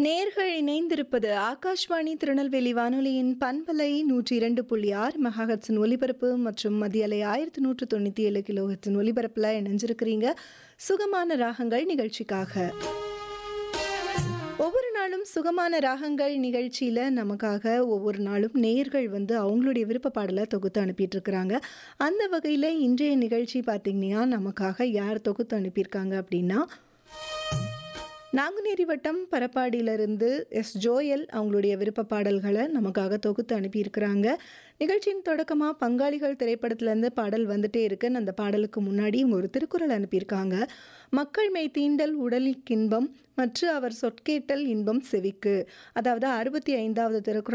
நேர்கள் இணைந்திருப்பது ஆகாஷ்வாணி திருநெல்வேலி வானொலியின் பண்பலை நூற்றி இரண்டு புள்ளி ஆறு மெகாஹட்ஸின் ஒலிபரப்பு மற்றும் மதியலை ஆயிரத்தி நூற்று தொண்ணூற்றி ஏழு கிலோஹெட்ஸின் ஒலிபரப்பில் இணைஞ்சிருக்கிறீங்க சுகமான ராகங்கள் நிகழ்ச்சிக்காக ஒவ்வொரு நாளும் சுகமான ராகங்கள் நிகழ்ச்சியில் நமக்காக ஒவ்வொரு நாளும் நேயர்கள் வந்து அவங்களுடைய விருப்ப பாடலை தொகுத்து அனுப்பிட்டு இருக்கிறாங்க அந்த வகையில் இன்றைய நிகழ்ச்சி பார்த்திங்கன்னா நமக்காக யார் தொகுத்து அனுப்பியிருக்காங்க அப்படின்னா நாங்குநேரி வட்டம் பரப்பாடியிலிருந்து எஸ் ஜோயல் அவங்களுடைய விருப்ப பாடல்களை நமக்காக தொகுத்து அனுப்பியிருக்கிறாங்க நிகழ்ச்சியின் தொடக்கமாக பங்காளிகள் திரைப்படத்துலேருந்து பாடல் வந்துட்டே இருக்குன்னு அந்த பாடலுக்கு முன்னாடி இவங்க ஒரு திருக்குறள் அனுப்பியிருக்காங்க மக்கள் மெய் தீண்டல் உடலில் இன்பம் மற்றும் அவர் சொற்கேட்டல் இன்பம் செவிக்கு அதாவது அறுபத்தி ஐந்தாவது திருக்குறள்